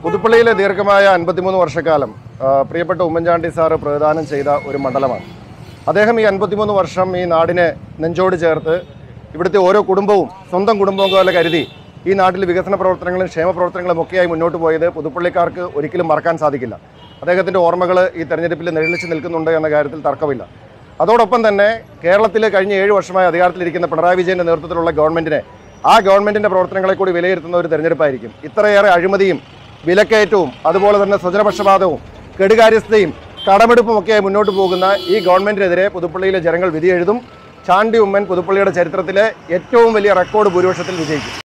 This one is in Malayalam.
പുതുപ്പള്ളിയിലെ ദീർഘമായ അൻപത്തിമൂന്ന് വർഷക്കാലം ആ, പ്രിയപ്പെട്ട ഉമ്മൻചാണ്ടി സാറ് പ്രദാനം ചെയ്ത ഒരു മണ്ഡലമാണ് അദ്ദേഹം ഈ അൻപത്തിമൂന്ന് വർഷം ഈ നാടിനെ നെഞ്ചോട് ചേർത്ത് ഇവിടുത്തെ ഓരോ കുടുംബവും സ്വന്തം കുടുംബവും പോലെ കരുതി ഈ നാട്ടിൽ വികസന പ്രവർത്തനങ്ങളും ക്ഷേമ പ്രവർത്തനങ്ങളും ഒക്കെയായി മുന്നോട്ട് പോയത് പുതുപ്പള്ളിക്കാർക്ക് ഒരിക്കലും മറക്കാൻ സാധിക്കില്ല അദ്ദേഹത്തിൻ്റെ ഓർമ്മകൾ ഈ തെരഞ്ഞെടുപ്പിൽ നിഴലിച്ച് നിൽക്കുന്നുണ്ട് എന്ന കാര്യത്തിൽ തർക്കമില്ല അതോടൊപ്പം തന്നെ കേരളത്തിൽ കഴിഞ്ഞ ഏഴ് വർഷമായി അധികാരത്തിലിരിക്കുന്ന പിണറായി വിജയന്റെ നേതൃത്വത്തിലുള്ള ഗവൺമെന്റിനെ ആ ഗവൺമെന്റിന്റെ പ്രവർത്തനങ്ങളെ കൂടി വിലയിരുത്തുന്ന ഒരു തെരഞ്ഞെടുപ്പായിരിക്കും ഇത്രയേറെ അഴിമതിയും വിലക്കയറ്റവും അതുപോലെ തന്നെ സ്വജനപക്ഷപാതവും കെടുകാര്യസ്ഥതയും കടമെടുപ്പും ഒക്കെയായി മുന്നോട്ട് പോകുന്ന ഈ ഗവൺമെന്റിനെതിരെ പുതുപ്പള്ളിയിലെ ജനങ്ങൾ വിധി എഴുതും ചാണ്ടി ഉമ്മൻ പുതുപ്പള്ളിയുടെ ചരിത്രത്തിലെ ഏറ്റവും വലിയ റെക്കോർഡ് ഭൂരിപക്ഷത്തിൽ വിജയിക്കും